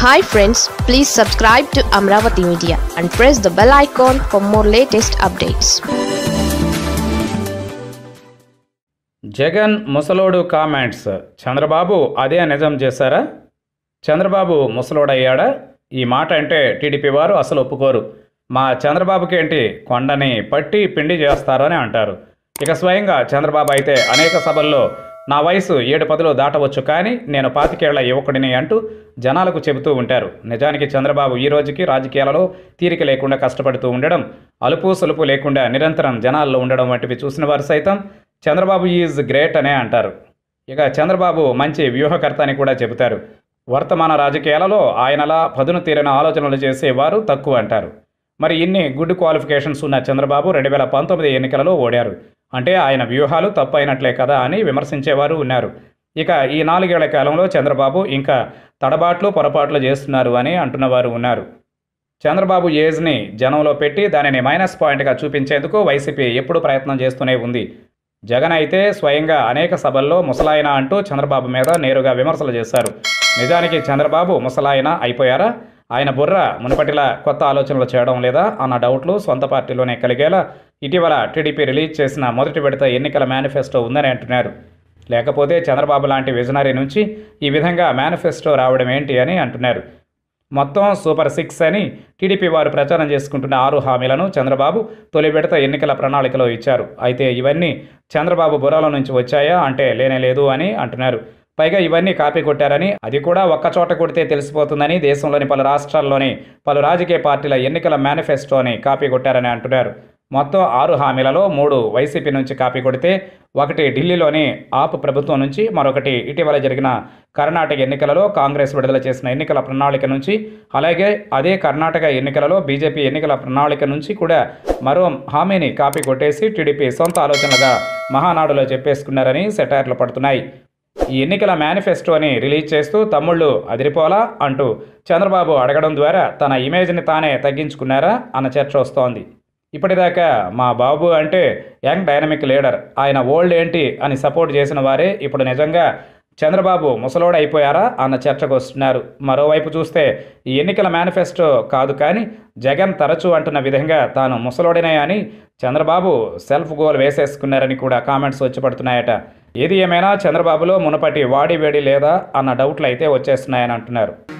hi friends please subscribe to Amaravati media and press the bell icon for more latest updates Jagan ముసలోడు comments Chandrababu అదే నిజం చేశారా చంద్రబాబు ముసలోడయ్యాడా ఈ మాట అంటే టీడీపీ వారు అసలు ఒప్పుకోరు మా చంద్రబాబుకి ఏంటి కొండని పట్టి పిండి చేస్తారు అని అంటారు ఇక స్వయంగా చంద్రబాబు అయితే అనేక సభల్లో నా వయసు ఏడు పదులు దాటవచ్చు కానీ నేను పాతికేళ్ల యువకుడిని అంటూ జనాలకు చెబుతూ ఉంటారు నిజానికి చంద్రబాబు ఈ రోజుకి రాజకీయాలలో తీరిక లేకుండా కష్టపడుతూ ఉండడం అలుపు సులుపు లేకుండా నిరంతరం జనాల్లో ఉండడం వంటివి చూసిన వారు సైతం చంద్రబాబు ఈజ్ గ్రేట్ అనే అంటారు ఇక చంద్రబాబు మంచి వ్యూహకర్త అని కూడా చెబుతారు వర్తమాన రాజకీయాలలో ఆయనలా పదును తీరిన ఆలోచనలు చేసేవారు తక్కువ అంటారు మరి ఇన్ని గుడ్ క్వాలిఫికేషన్స్ ఉన్న చంద్రబాబు రెండు వేల పంతొమ్మిది ఎన్నికలలో ఓడారు అంటే ఆయన వ్యూహాలు తప్పు అయినట్లే కదా అని విమర్శించేవారు ఉన్నారు ఇక ఈ నాలుగేళ్ల కాలంలో చంద్రబాబు ఇంకా తడబాట్లు పొరపాట్లు చేస్తున్నారు అని అంటున్నవారు ఉన్నారు చంద్రబాబు ఏజ్ని జనంలో పెట్టి దానిని మైనస్ పాయింట్గా చూపించేందుకు వైసీపీ ఎప్పుడు ప్రయత్నం చేస్తూనే ఉంది జగన్ అయితే స్వయంగా అనేక సభల్లో ముసలాయన అంటూ చంద్రబాబు మీద నేరుగా విమర్శలు చేశారు నిజానికి చంద్రబాబు ముసలాయన అయిపోయారా ఆయన బుర్ర మునుపటిలా కొత్త ఆలోచనలు చేయడం లేదా అన్న డౌట్లు సొంత పార్టీలోనే కలిగేలా ఇటీవల టీడీపీ రిలీజ్ చేసిన మొదటి విడత ఎన్నికల మేనిఫెస్టో ఉందని అంటున్నారు లేకపోతే చంద్రబాబు లాంటి విజనరీ నుంచి ఈ విధంగా మేనిఫెస్టో రావడం ఏంటి అని అంటున్నారు మొత్తం సూపర్ సిక్స్ అని టీడీపీ వారు ప్రచారం చేసుకుంటున్న ఆరు హామీలను చంద్రబాబు తొలి విడత ఎన్నికల ప్రణాళికలో ఇచ్చారు అయితే ఇవన్నీ చంద్రబాబు బుర్రల నుంచి వచ్చాయా అంటే లేనే లేదు అని అంటున్నారు పైగా ఇవన్నీ కాపీ కొట్టారని అది కూడా ఒక్కచోట కొడితే తెలిసిపోతుందని దేశంలోని పలు రాష్ట్రాల్లోని పలు రాజకీయ పార్టీల ఎన్నికల మేనిఫెస్టోని కాపీ కొట్టారని అంటున్నారు మొత్తం ఆరు హామీలలో మూడు వైసీపీ నుంచి కాపీ కొడితే ఒకటి ఢిల్లీలోని ఆప్ ప్రభుత్వం నుంచి మరొకటి ఇటీవల జరిగిన కర్ణాటక ఎన్నికలలో కాంగ్రెస్ విడుదల చేసిన ఎన్నికల ప్రణాళిక నుంచి అలాగే అదే కర్ణాటక ఎన్నికలలో బీజేపీ ఎన్నికల ప్రణాళిక నుంచి కూడా మరో హామీని కాపీ కొట్టేసి టీడీపీ సొంత ఆలోచనలుగా మహానాడులో చెప్పేసుకున్నారని సెటైర్లు పడుతున్నాయి ఈ ఎన్నికల మేనిఫెస్టోని రిలీజ్ చేస్తూ తమ్ముళ్ళు అదిరిపోలా అంటూ చంద్రబాబు అడగడం ద్వారా తన ఇమేజ్ని తానే తగ్గించుకున్నారా అన్న చర్చ వస్తోంది ఇప్పటిదాకా మా బాబు అంటే యంగ్ డైనమిక్ లీడర్ ఆయన ఓల్డ్ ఏంటి అని సపోర్ట్ చేసిన వారే ఇప్పుడు నిజంగా చంద్రబాబు ముసలోడు అయిపోయారా అన్న చర్చకు వస్తున్నారు మరోవైపు చూస్తే ఈ ఎన్నికల మేనిఫెస్టో కాదు కానీ జగన్ తరచూ అంటున్న విధంగా తాను ముసలోడినే అని చంద్రబాబు సెల్ఫ్ గోల్ వేసేసుకున్నారని కూడా కామెంట్స్ వచ్చి పడుతున్నాయట ఏది ఏమైనా చంద్రబాబులో మునుపటి వాడి వేడి లేదా అన్న డౌట్లు అయితే వచ్చేస్తున్నాయని అంటున్నారు